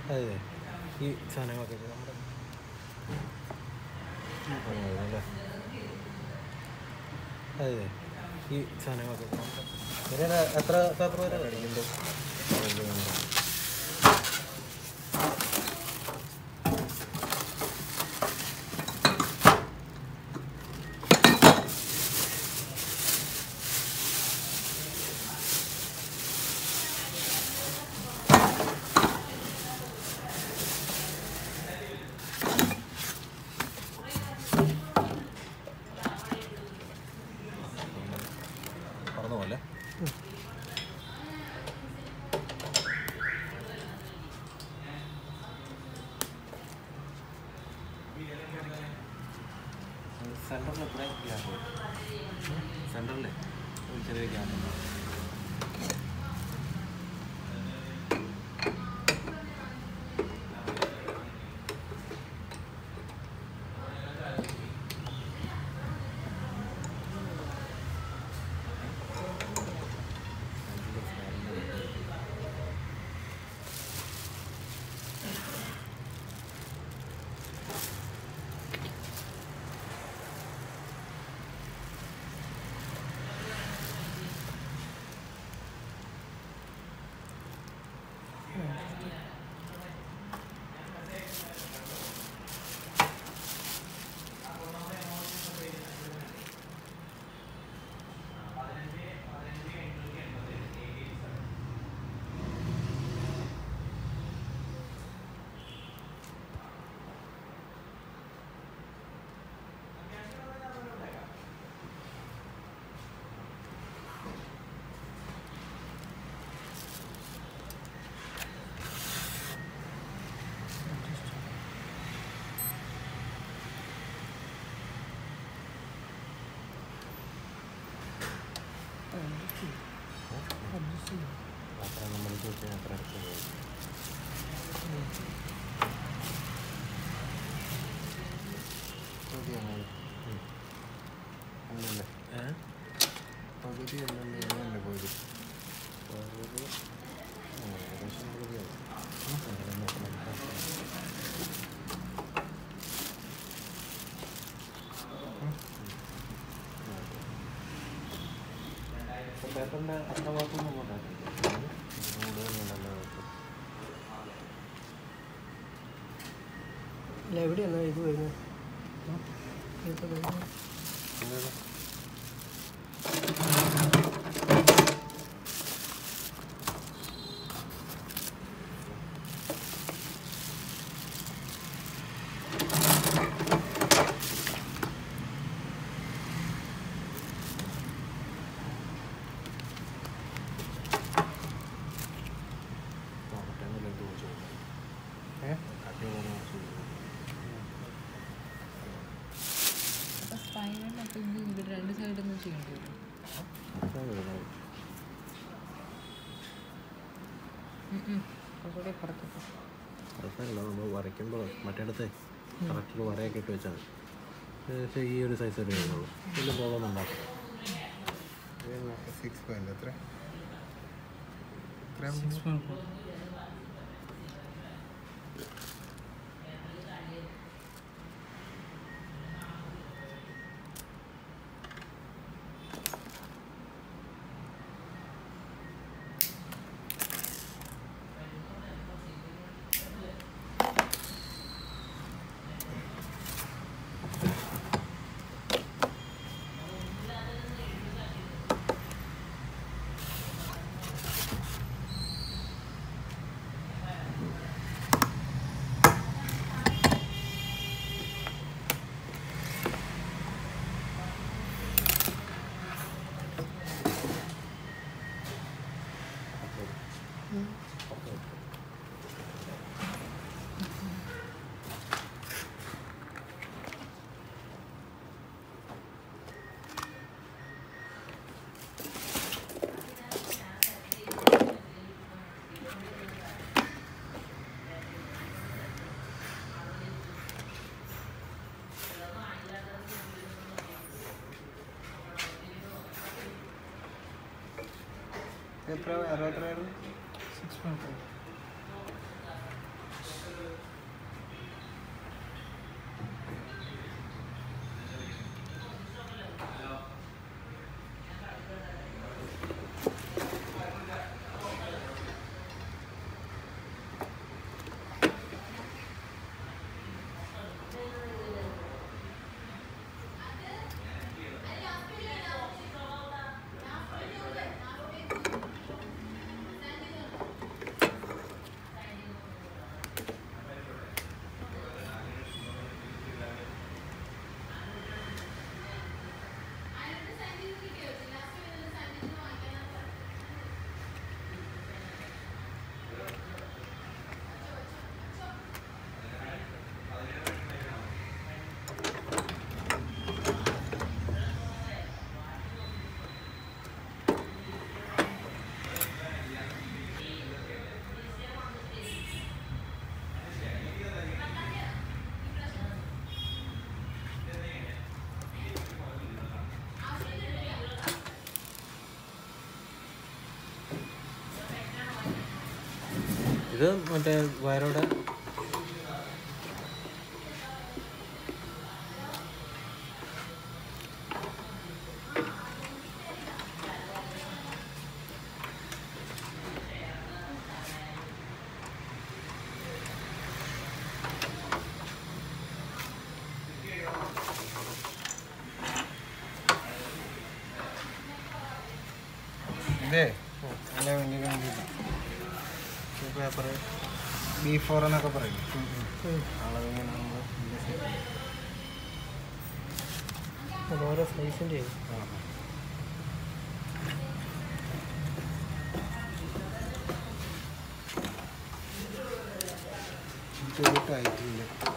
അതെ ഈ സാധനങ്ങളൊക്കെ ഇത് നമ്മുടെ അല്ലേ അതെ ഈ സാധനങ്ങളൊക്കെ ഇത് നമ്മുടെ ഇതിന് എത്ര പേപ്പർ വരെ മേടിക്കുന്നുണ്ട് പറഞ്ഞു പോലെ സെൻറ്ററിൽ എത്ര ഗ്യാപ്പ് സെൻറ്ററിൽ ഒരു ചെറിയ ഗ്യാപ്പ് അത്ര നമ്മൾക്ക് വെച്ചാൽ അത്ര അടുത്ത് പോകും അല്ലല്ലേ ഏഹ് പകുതി അല്ലല്ലേ ഏഴല്ലേ പോയത് പകുതി ആ, ഏകദേശം പകുതിയാവും അങ്ങനെ നോക്കണം പേപ്പറിൻ്റെ അത്ര ഭാഗത്തൊന്നും കൊണ്ടാക്കില്ല കൂടുതലുണ്ടല്ലോ അല്ല എവിടെയാണ് ഇത് വരുന്നത് ഇതിപ്പോൾ വരുന്നത് അപ്പോൾ സ്പൈനൽ അപ്പോൾ ഇത് ഇവിടെ രണ്ട് സൈഡിൽ നിന്ന് ചെയ്യേണ്ടി വരും ഉം ഉം. കുറച്ചുകൂടി പുറത്തേക്ക് കുഴപ്പമില്ല നമ്മൾ വരയ്ക്കുമ്പോൾ മറ്റേടത്തെ കറക്റ്റ് വരയൊക്കെ ഇട്ട് വെച്ചാൽ മതി പക്ഷേ ഈ ഒരു സൈസ് വരെ വരുന്നുള്ളൂ വലിയ പ്രോബ്ലം ഉണ്ടാക്കും സിക്സ് പോയിന്റ് എത്ര സിക്സ് പോയിന്റ് ഫോർ എത്ര വേറെ എത്രയായിരുന്നു സിക്സ് പോയിന്റ് ഫോർ ഇത് മറ്റേ വയറോടെ ഇതേ അല്ല വലിയ കണ്ടില്ല പേപ്പർ ബി ഫോർ എന്നൊക്കെ പറയും അളവിങ്ങനെ നമ്മൾ അത് ഓരോ സൈസിൻ്റെ ചെറുതായിട്ടില്ല